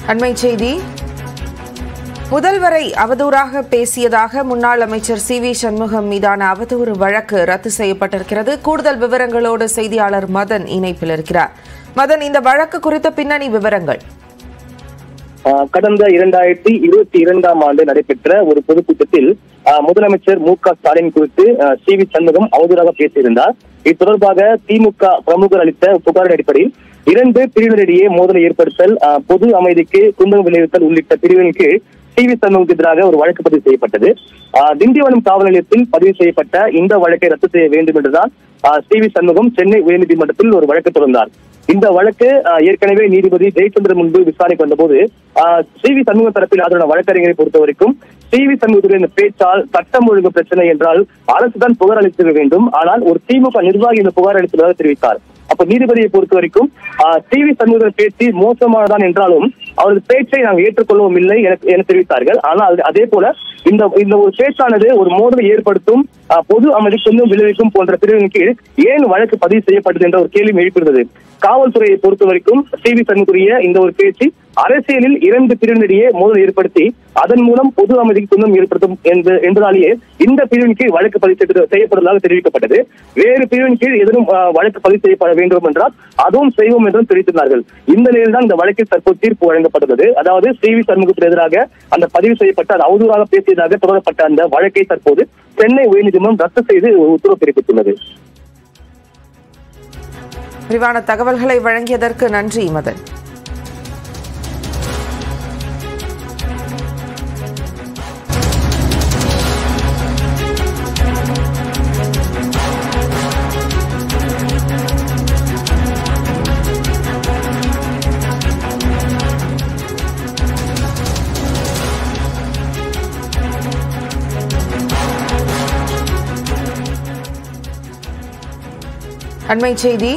அண்மை செய்தி முதல்வரை அவதூறாக பேசியதாக முன்னாள் அமைச்சர் சி வி சண்முகம் மீதான அவதூறு வழக்கு ரத்து செய்யப்பட்டிருக்கிறது கூடுதல் விவரங்களோடு செய்தியாளர் மதன் இணைப்பில் இருக்கிறார் மதன் இந்த வழக்கு குறித்த பின்னணி விவரங்கள் ஆஹ் கடந்த இரண்டாயிரத்தி இருபத்தி இரண்டாம் ஆண்டு நடைபெற்ற ஒரு பொதுக்கூட்டத்தில் ஆஹ் முதலமைச்சர் மு க ஸ்டாலின் குறித்து ஆஹ் சி வி சண்முகம் அவதூறாக பேசியிருந்தார் இது தொடர்பாக திமுக பிரமுகர் அளித்த புகாரின் அடிப்படையில் இரண்டு பிரிவினரிடையே மோதலை ஏற்படுத்தல் ஆஹ் பொது அமைதிக்கு துன்பம் விளைவித்தல் உள்ளிட்ட பிரிவின் கீழ் சி வி சண்முகத்துக்கு எதிராக ஒரு வழக்கு பதிவு செய்யப்பட்டது ஆஹ் திண்டிவனம் காவல் நிலையத்தில் பதிவு செய்யப்பட்ட இந்த வழக்கை ரத்து செய்ய வேண்டும் என்றுதான் ஆஹ் சி வி சண்முகம் சென்னை உயர்நீதிமன்றத்தில் ஒரு வழக்கு தொடர்ந்தார் இந்த வழக்கு ஆஹ், ஏற்கனவே நீதிபதி ஜெயச்சந்திரன் முன்பு விசாரணைக்கு வந்தபோது ஆஹ், சி வி சண்முகம் தரப்பில் ஆதரவான வழக்கறிஞரை பொறுத்த வரைக்கும் சி வி சண்முகத்துடைய இந்த பேச்சால் சட்டம் ஒழுங்கு பிரச்சனை என்றால் அரசுதான் புகார் அளித்திட வேண்டும் ஆனால் ஒரு திமுக நிர்வாகி இந்த புகார் அளித்ததாக தெரிவித்தார் அப்ப நீதிபதியை பொறுத்த வரைக்கும் சி வி சண்முகத்தின் பேச்சு மோசமானதான் என்றாலும் அவரது பேச்சை நாங்கள் ஏற்றுக்கொள்ளவும் இல்லை என என தெரிவித்தார்கள் ஆனால் அதே போல இந்த இந்த ஒரு பேச்சானது ஒரு மோதலை ஏற்படுத்தும் ஆஹ், பொது அமைதிக்கும் விளைவிக்கும் போன்ற பிரிவின் கீழ் ஏன் வழக்கு பதிவு செய்யப்பட்டது என்ற ஒரு கேள்வி எழுப்பியிருந்தது காவல்துறையை பொறுத்த வரைக்கும் சி வி சண்முகுரிய இந்த ஒரு பேச்சு அரசியலில் இரண்டு பிரிவினரிடையே மோதல் ஏற்படுத்தி அதன் மூலம் பொது அமைதிக்கு துன்பம் ஏற்படுத்தும் என்ப- என்பதாலேயே இந்த பிரிவின் கீழ் வழக்கு பதிவு செய்யப்பட்டு- செய்யப்படுவதாக தெரிவிக்கப்பட்டது வேறு பிரிவின் கீழ் எதிரும் ஆஹ், வழக்கு பதிவு செய்யப்பட வேண்டும் என்றால் அதுவும் செய்வோம் என்றும் தெரிவித்துள்ளார்கள் இந்த நிலையில் தான் இந்த வழக்கில் தற்போது தீர்ப்பு வழங்கப்பட்டுள்ளது அதாவது சி வி சண்முகத்துக்கு எதிராக அந்த பதிவு செய்யப்பட்ட அது அவதூறாக பேசியதாக தொடரப்பட்ட அந்த வழக்கை தற்போது சென்னை உயர்நீதிமன்றம் ரத்து செய்து உத்தரவு பிறப்பித்துள்ளது விரிவான தகவல்களை வழங்கியதற்கு நன்றி மதன் அண்மை செய்தி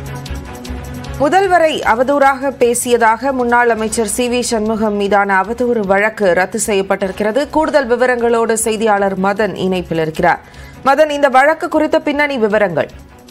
முதல்வரை அவதூறாக பேசியதாக முன்னாள் அமைச்சர் சி வி சண்முகம் மீதான அவதூறு வழக்கு ரத்து செய்யப்பட்டிருக்கிறது கூடுதல் விவரங்களோடு செய்தியாளர் மதன் இணைப்பில் இருக்கிறார் மதன் இந்த வழக்கு குறித்த பின்னணி விவரங்கள்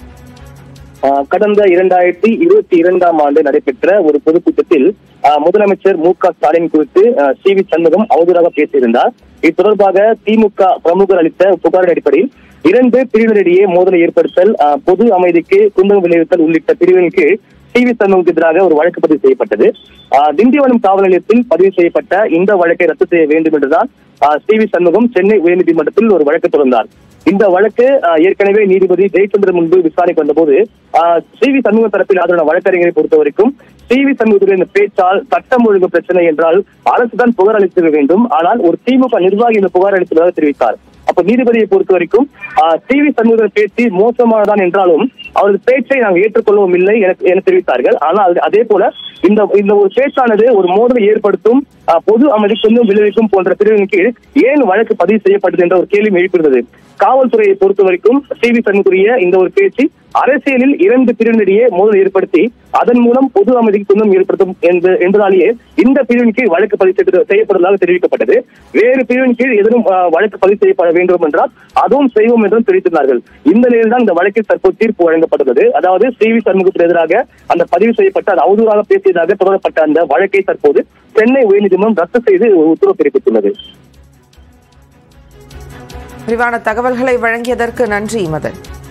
ஆஹ் கடந்த இரண்டாயிரத்தி இருபத்தி இரண்டாம் ஆண்டு நடைபெற்ற ஒரு பொதுக்கூட்டத்தில் ஆஹ் முதலமைச்சர் மு க ஸ்டாலின் குறித்து ஆஹ் சி வி சண்முகம் அவதூறாக பேசியிருந்தார் இது தொடர்பாக திமுக பிரமுகர் அளித்த புகாரின் அடிப்படையில் இரண்டு பிரிவினரிடையே மோதலை ஏற்படுத்தல் ஆஹ் பொது அமைதிக்கு துன்பம் விளைவித்தல் உள்ளிட்ட பிரிவின் கீழ் சி வி சண்முகத்துக்கு எதிராக ஒரு வழக்கு பதிவு செய்யப்பட்டது ஆஹ் திண்டிவனம் காவல் நிலையத்தில் பதிவு செய்யப்பட்ட இந்த வழக்கை ரத்து செய்ய வேண்டும் என்றுதான் ஆஹ் சி வி சண்முகம் சென்னை உயர்நீதிமன்றத்தில் ஒரு வழக்கு தொடர்ந்தார் இந்த வழக்கு ஆஹ், ஏற்கனவே நீதிபதி ஜெயச்சந்திரன் முன்பு விசாரணைக்கு வந்தபோது ஆஹ், சி வி சண்முகம் தரப்பில் ஆதரவான வழக்கறிஞரை பொறுத்த வரைக்கும் சி வி சண்முகத்துடைய இந்த பேச்சால் சட்டம் ஒழுங்கு பிரச்சனை என்றால் அரசுதான் புகார் அளித்திட வேண்டும் ஆனால் ஒரு திமுக நிர்வாகி இந்த புகார் அளித்ததாக தெரிவித்தார் அப்ப நீதிபதியை பொறுத்த வரைக்கும் சி வி சண்முகத்தின் பேச்சு மோசமானதான் என்றாலும் அவரது பேச்சை நாங்கள் ஏற்றுக்கொள்ளவும் இல்லை என என தெரிவித்தார்கள் ஆனால் அதே போல இந்த இந்த ஒரு பேச்சானது ஒரு மோதலை ஏற்படுத்தும் ஆஹ், பொது அமைதிக்கும் விளைவிக்கும் போன்ற பிரிவின் கீழ் ஏன் வழக்கு பதிவு செய்யப்பட்டது என்ற ஒரு கேள்வி எழுப்பியிருந்தது காவல்துறையை பொறுத்த வரைக்கும் சி வி சண்முகுரிய இந்த ஒரு பேச்சு அரசியலில் இரண்டு பிரிவினரிடையே மோதல் ஏற்படுத்தி அதன் மூலம் பொது அமைதிக்கு துன்பம் ஏற்படுத்தும் என்ப- என்பதாலேயே இந்த பிரிவின் கீழ் வழக்கு பதிவு செய்யப்பட்டு- செய்யப்படுவதாக தெரிவிக்கப்பட்டது வேறு பிரிவின் கீழ் எதிரும் ஆஹ், வழக்கு பதிவு செய்யப்பட வேண்டும் என்றால் அதுவும் செய்வோம் என்றும் தெரிவித்துள்ளார்கள் இந்த நிலையில் தான் இந்த வழக்கில் தற்போது தீர்ப்பு வழங்கப்பட்டுள்ளது அதாவது சி வி சண்முகத்துக்கு எதிராக அந்த பதிவு செய்யப்பட்ட அது அவதூறாக பேசியதாக தொடரப்பட்ட அந்த வழக்கை தற்போது சென்னை உயர்நீதிமன்றம் ரத்து செய்து உத்தரவு பிறப்பித்துள்ளது விரிவான தகவல்களை வழங்கியதற்கு நன்றி மதன்